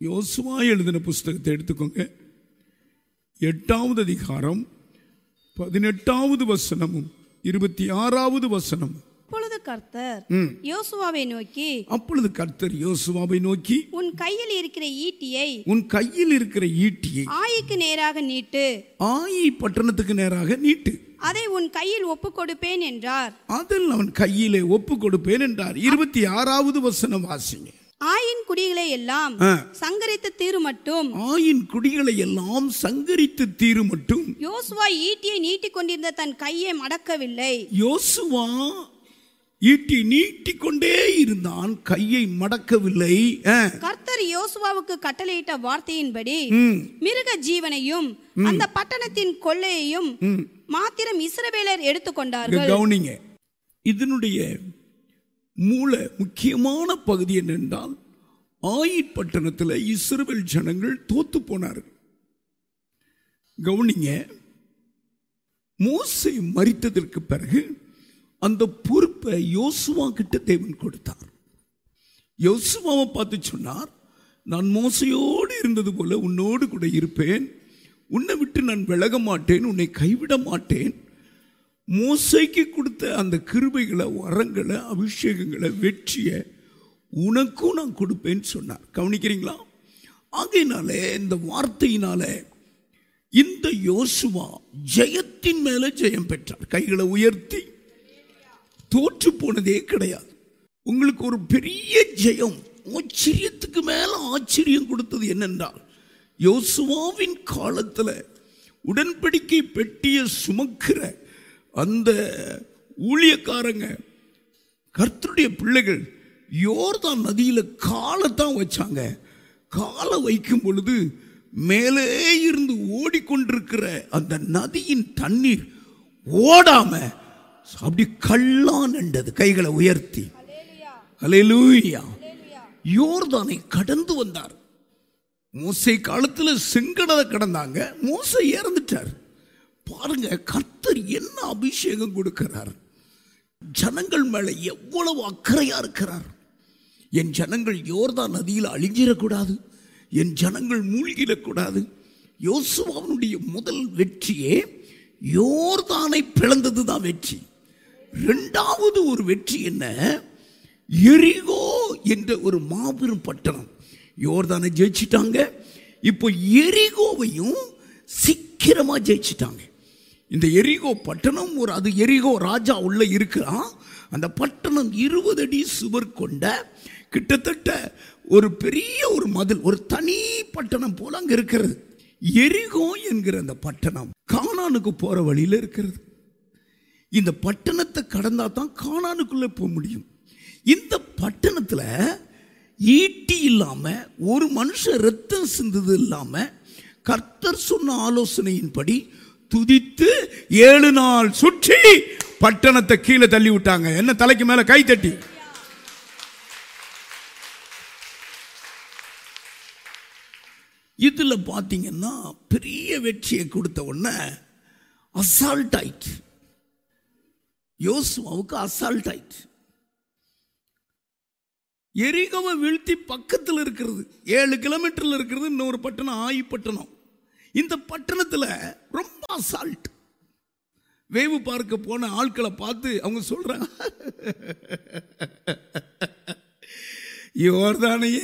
யோசுவா எழுதின புஸ்தகத்தை எடுத்துக்கோங்க எட்டாவது அதிகாரம் பதினெட்டாவது வசனமும் இருபத்தி ஆறாவது வசனம் அப்பொழுது கர்த்தர் யோசுவாவை நோக்கி அப்பொழுது கர்த்தர் யோசுவாவை நோக்கி உன் கையில் இருக்கிற ஈட்டியை உன் கையில் இருக்கிற ஈட்டியை ஆயிக்கு நேராக நீட்டு ஆயி பட்டணத்துக்கு நேராக நீட்டு அதை உன் கையில் ஒப்புக் கொடுப்பேன் என்றார் அதில் அவன் கையிலே ஒப்பு கொடுப்பேன் என்றார் இருபத்தி ஆறாவது வசனம் வாசிங்க ஆயின் குடிகளை எல்லாம் ஆ. சங்கரித்து தீரு மட்டும் ஆயின் குடிகளை எல்லாம் சங்கரித்து தீரு மட்டும் யோசுவா ஈட்டியை நீட்டிக் கொண்டிருந்த தன் கையை மடக்கவில்லை யோசுவா ஈட்டி நீட்டிக்கொண்டே இருந்தான் கையை மடக்கவில்லை ஆ, கர்த்தர் யோசுவாவுக்கு கட்டளையிட்ட வார்த்தையின்படி ம், மிருக ஜீவனையும் அந்த பட்டணத்தின் கொள்ளையையும் மாத்திரம் இஸ்ரவேலர் இங்க எடுத்துக்கொண்டார்கள் கவனிங்க இதனுடைய மூல முக்கியமான பகுதி என்னென்றால் ஆயிட் பட்டணத்தில் இஸ்ரவேல் ஜனங்கள் தோத்து போனார்கள் கவனிங்க மோசே மரித்ததற்கு பிறகு அந்த பொறுப்பை யோசுவா கிட்ட தேவன் கொடுத்தார் யோசுவாவை பார்த்து சொன்னார் நான் மோசையோடு இருந்தது போல உன்னோடு கூட இருப்பேன் உன்னை விட்டு நான் விலக மாட்டேன் உன்னை கைவிட மாட்டேன் மோசைக்கு கொடுத்த அந்த கிருபைகளை வரங்களை அபிஷேகங்களை வெற்றியை உனக்கும் நான் கொடுப்பேன்னு சொன்னார் கவனிக்கிறீங்களா ஆகையினாலே இந்த வார்த்தையினாலே இந்த யோசுவா ஜெயத்தின் மேல ஜெயம் பெற்றார் கைகளை உயர்த்தி தோற்று போனதே கிடையாது உங்களுக்கு ஒரு பெரிய ஜெயம் ஆச்சரியத்துக்கு மேல ஆச்சரியம் கொடுத்தது என்னென்றால் யோசுவாவின் காலத்துல உடன்படிக்கை பெட்டியை சுமக்கிற அந்த ஊழியக்காரங்க கர்த்தருடைய பிள்ளைகள் யோர்தான் நதியில காலைத்தான் வச்சாங்க காலை வைக்கும் பொழுது மேலே இருந்து ஓடிக்கொண்டிருக்கிற அந்த நதியின் தண்ணீர் ஓடாம அப்படி கல்லான் என்றது கைகளை உயர்த்தி ஹalleluya யோர்தானை கடந்து வந்தார் மோசை காலத்துல செங்கடலை கடந்தாங்க மோசை இறந்துட்டார் பாருங்க கர்த்தர் என்ன அபிஷேகம் கொடுக்கிறார் ஜனங்கள் மேல எவ்வளவு அக்கறையா இருக்கிறார் என் ஜனங்கள் யோர்தான் நதியில் அழிஞ்சிடக்கூடாது என் ஜனங்கள் மூழ்கிடக்கூடாது யோசுவாவினுடைய முதல் வெற்றியே யோர்தானை பிளந்தது தான் வெற்றி ரெண்டாவது ஒரு வெற்றி என்ன எரிகோ என்ற ஒரு மாபெரும் பட்டணம் யோர்தானை ஜெயிச்சிட்டாங்க இப்போ எரிகோவையும் சீக்கிரமா ஜெயிச்சிட்டாங்க இந்த எரிகோ பட்டணம் ஒரு அது எரிகோ ராஜா உள்ள இருக்கிறான் அந்த பட்டணம் இருபது அடி சுவர் கொண்ட கிட்டத்தட்ட ஒரு பெரிய ஒரு மதில் ஒரு தனி பட்டணம் போல அங்க இருக்கிறது எரிகோ என்கிற அந்த பட்டணம் கானானுக்கு போற வழியில இருக்கிறது இந்த பட்டணத்தை கடந்தா தான் கானானுக்குள்ள போக முடியும் இந்த பட்டணத்துல ஈட்டி இல்லாம ஒரு மனுஷன் ரத்தம் சிந்தது இல்லாம கர்த்தர் சொன்ன ஆலோசனையின்படி துதித்து ஏழு நாள் சுற்றி பட்டணத்தை கீழே தள்ளி விட்டாங்க என்ன தலைக்கு மேல கை தட்டி இதுல பாத்தீங்கன்னா பெரிய வெற்றியை கொடுத்த உடனே அசால்ட் ஆயிட்டு யோசுவாவுக்கு அசால்ட் ஆயிட்டு எரிகோவை வீழ்த்தி பக்கத்தில் இருக்கிறது ஏழு கிலோமீட்டர்ல இருக்கிறது இன்னொரு பட்டணம் ஆயி பட்டணம் இந்த பட்டணத்துல ரொம்ப அசால்ட் வேவு பார்க்க போன ஆட்களை பார்த்து அவங்க சொல்றாங்க யோர்தானையே